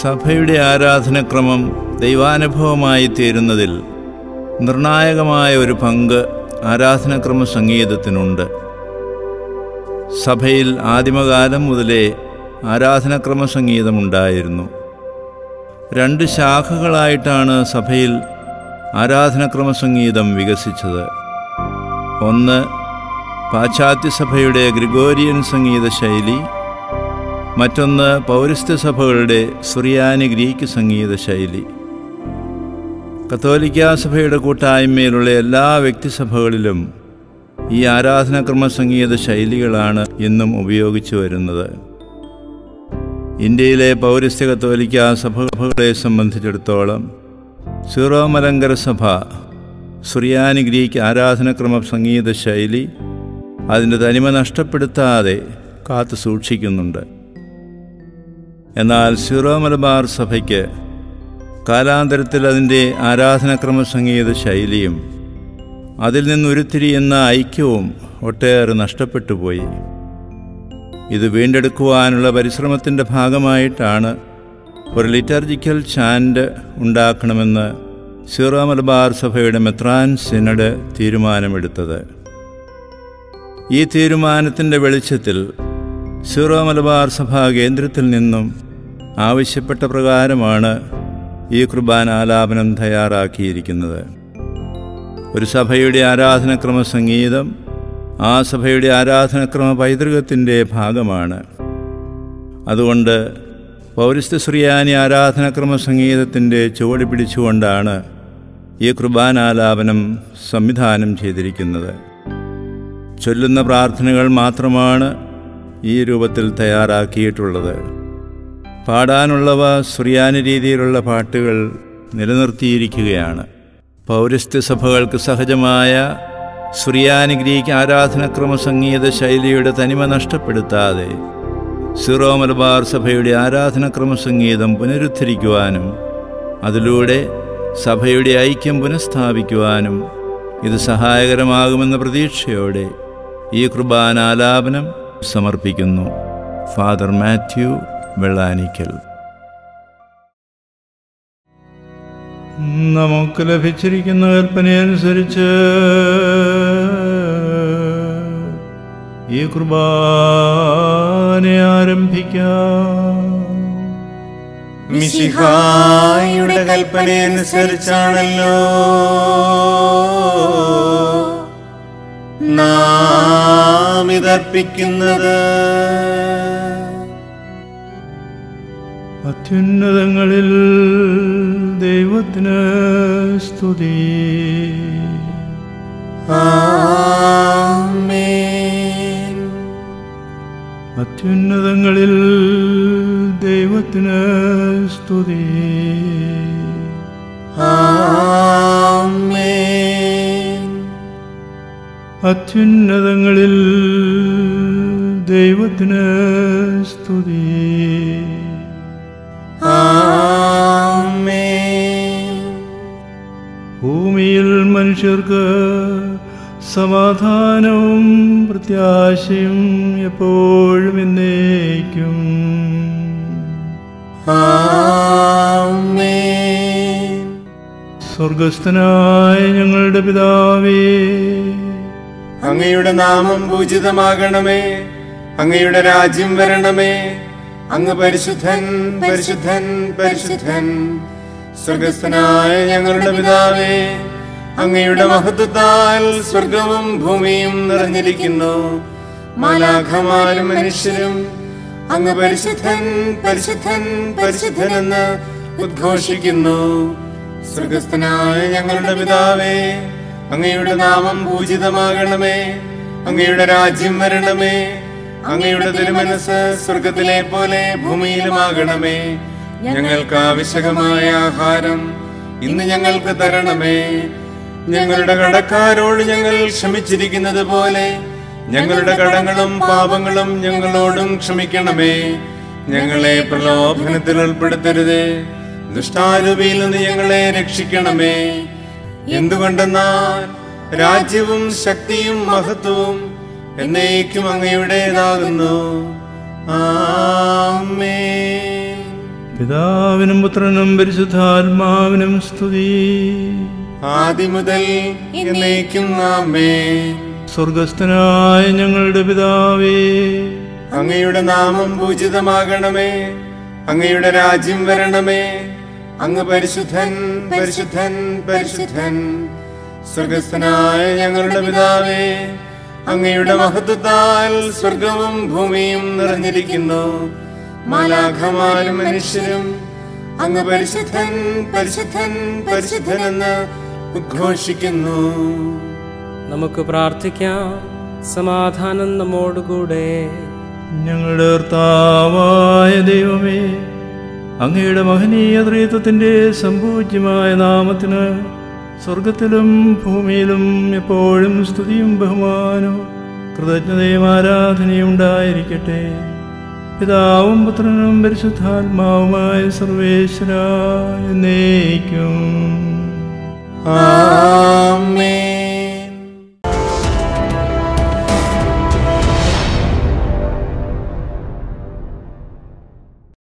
സഭയുടെ ആരാധനക്രമം ദൈവാനുഭവമായി തീരുന്നതിൽ നിർണായകമായ ഒരു പങ്ക് ആരാധനക്രമ സംഗീതത്തിനുണ്ട് സഭയിൽ ആദിമകാലം മുതലേ ആരാധനക്രമ സംഗീതമുണ്ടായിരുന്നു രണ്ട് ശാഖകളായിട്ടാണ് സഭയിൽ ആരാധനക്രമ സംഗീതം വികസിച്ചത് ഒന്ന് പാശ്ചാത്യ സഭയുടെ ഗ്രിഗോരിയൻ സംഗീത ശൈലി മറ്റൊന്ന് പൗരസ്ത്യ സഭകളുടെ സുറിയാനി ഗ്രീക്ക് സംഗീത ശൈലി കത്തോലിക്ക സഭയുടെ കൂട്ടായ്മയിലുള്ള എല്ലാ വ്യക്തിസഭകളിലും ഈ ആരാധനാക്രമ സംഗീത ശൈലികളാണ് ഇന്നും ഉപയോഗിച്ചു വരുന്നത് ഇന്ത്യയിലെ പൗരസ്ത്യ കത്തോലിക്ക സഭകളെ സംബന്ധിച്ചിടത്തോളം സീറോ മലങ്കര സഭ സുറിയാനി ഗ്രീക്ക് ആരാധനക്രമ സംഗീത ശൈലി അതിൻ്റെ തനിമ നഷ്ടപ്പെടുത്താതെ കാത്തു സൂക്ഷിക്കുന്നുണ്ട് എന്നാൽ സീറോ മലബാർ സഭയ്ക്ക് കാലാന്തരത്തിൽ അതിൻ്റെ ആരാധനക്രമ സംഗീത ശൈലിയും അതിൽ നിന്ന് ഉരുത്തിരിയുന്ന ഐക്യവും ഒട്ടേറെ നഷ്ടപ്പെട്ടു പോയി ഇത് വീണ്ടെടുക്കുവാനുള്ള പരിശ്രമത്തിൻ്റെ ഭാഗമായിട്ടാണ് ഒരു ലിറ്റർജിക്കൽ ചാൻഡ് ഉണ്ടാക്കണമെന്ന് സീറോ മലബാർ സഭയുടെ മെത്രാൻ സിനഡ് തീരുമാനമെടുത്തത് ഈ തീരുമാനത്തിൻ്റെ വെളിച്ചത്തിൽ സീറോ മലബാർ സഭാ കേന്ദ്രത്തിൽ നിന്നും ആവശ്യപ്പെട്ട പ്രകാരമാണ് ഈ കുർബാനാലാപനം തയ്യാറാക്കിയിരിക്കുന്നത് ഒരു സഭയുടെ ആരാധനക്രമ സംഗീതം ആ സഭയുടെ ആരാധനക്രമ പൈതൃകത്തിൻ്റെ ഭാഗമാണ് അതുകൊണ്ട് പൗരസ്ത്യ സുറിയാനി ആരാധനക്രമ സംഗീതത്തിൻ്റെ ചുവട് പിടിച്ചുകൊണ്ടാണ് ഈ കുർബാനാലാപനം സംവിധാനം ചെയ്തിരിക്കുന്നത് ചൊല്ലുന്ന പ്രാർത്ഥനകൾ മാത്രമാണ് ഈ രൂപത്തിൽ തയ്യാറാക്കിയിട്ടുള്ളത് പാടാനുള്ളവ സുറിയാനി രീതിയിലുള്ള പാട്ടുകൾ നിലനിർത്തിയിരിക്കുകയാണ് പൗരസ്ത്യ സഭകൾക്ക് സഹജമായ സുറിയാനി ഗ്രീക്ക് ആരാധനക്രമ സംഗീത ശൈലിയുടെ തനിമ നഷ്ടപ്പെടുത്താതെ സിറോ മലബാർ സഭയുടെ ആരാധനക്രമ സംഗീതം പുനരുദ്ധരിക്കുവാനും അതിലൂടെ സഭയുടെ ഐക്യം പുനഃസ്ഥാപിക്കുവാനും ഇത് സഹായകരമാകുമെന്ന പ്രതീക്ഷയോടെ ഈ കുർബാനാലാപനം സമർപ്പിക്കുന്നു ഫാദർ മാത്യു വെള്ളാനിക്കൽ നമുക്ക് ലഭിച്ചിരിക്കുന്ന കൽപ്പനയനുസരിച്ച് ഈ കുർബാന ആരംഭിക്കാം മിശിഹായുടെ കൽപ്പനയനുസരിച്ചാണല്ലോ നാം ഇതർപ്പിക്കുന്നത് അത്യുന്നതങ്ങളിൽ ദൈവത്തിന് സ്തുതി ആമേൻ അത്യുന്നതങ്ങളിൽ ദൈവത്തിന് സ്തുതി ആമേൻ അത്യുന്നതങ്ങളിൽ ദൈവത്തിന് സ്തുതി ആമേൻ ഭൂമിയിൽ മനുഷ്യർക്ക് സമാധാനവും പ്രത്യാശയും എപ്പോഴും എന്നേക്കും ആമേൻ സ്വർഗസ്ഥനായ ഞങ്ങളുടെ പിതാവേ അങ്ങയുടെ നാമം പൂജിതമാകണമേ അങ്ങയുടെ രാജ്യം വരണമേ അങ്ങ് പരിശുദ്ധൻ പരിശുദ്ധൻ പരിശുദ്ധൻ സ്വർഗസ്ഥനായ ഞങ്ങളുടെ പിതാവേ അങ്ങയുടെ മഹത്വത്താൽ സ്വർഗവും ഭൂമിയും നിറഞ്ഞിരിക്കുന്നു മാലാഖമാരും മനുഷ്യരും അങ്ങ് പരിശുദ്ധൻ പരിശുദ്ധൻ പരിശുദ്ധനെന്ന് ഉദ്ഘോഷിക്കുന്നു സ്വർഗസ്ഥനായ ഞങ്ങളുടെ പിതാവേ അങ്ങയുടെ നാമം പൂജിതമാകണമേ അങ്ങയുടെ രാജ്യം വരണമേ അങ്ങയുടെ തിരുമനസ് സ്വർഗത്തിലെ പോലെ ഭൂമിയിലുമാകണമേ ഞങ്ങൾക്ക് ആവശ്യകമായ ആഹാരം ഇന്ന് ഞങ്ങൾക്ക് തരണമേ ഞങ്ങളുടെ കടക്കാരോട് ഞങ്ങൾ ക്ഷമിച്ചിരിക്കുന്നത് പോലെ ഞങ്ങളുടെ കടങ്ങളും പാപങ്ങളും ഞങ്ങളോടും ക്ഷമിക്കണമേ ഞങ്ങളെ പ്രലോഭനത്തിൽ ഉൾപ്പെടുത്തരുത് ദുഷ്ടാരൂപിയിൽ നിന്ന് ഞങ്ങളെ രക്ഷിക്കണമേ എന്തുകൊണ്ടെന്നാൽ രാജ്യവും ശക്തിയും മഹത്വവും എന്നേക്കും അങ്ങയുടേതാകുന്നു ആമേൻ പിതാവിനും പുത്രനും പരിശുദ്ധാത്മാവിനും സ്തുതി ആദിമുതൽ എന്നേക്കും ആമേ സ്വർഗസ്ഥനായ ഞങ്ങളുടെ പിതാവേ അങ്ങയുടെ നാമം പൂജിതമാകണമേ അങ്ങയുടെ രാജ്യം വരണമേ അങ്ങ് പരിശുദ്ധൻ പരിശുദ്ധൻ പരിശുദ്ധൻ സ്വർഗസ്ഥനായ ഞങ്ങളുടെ പിതാവേ അങ്ങയുടെ മഹത്വത്താൽ സ്വർഗവും ഭൂമിയും നിറഞ്ഞിരിക്കുന്നു മാലാഖമാരും മനുഷ്യരും അങ്ങ് പരിശുദ്ധൻ പരിശുദ്ധൻ പരിശുദ്ധനെന്ന് ഉദ്ഘോഷിക്കുന്നു നമുക്ക് പ്രാർത്ഥിക്കാം സമാധാനം നമ്മോടുകൂടെ ഞങ്ങളുടെ കർത്താവായ ദൈവമേ അങ്ങയുടെ മഹനീയ ത്രിത്വത്തിൻ്റെ സമ്പൂജ്യമായ നാമത്തിന് സ്വർഗത്തിലും ഭൂമിയിലും എപ്പോഴും സ്തുതിയും ബഹുമാനവും കൃതജ്ഞതയും ആരാധനയും ഉണ്ടായിരിക്കട്ടെ പിതാവും പുത്രനും പരിശുദ്ധാത്മാവുമായ സർവേശ്വര എന്നേക്കും ആമേൻ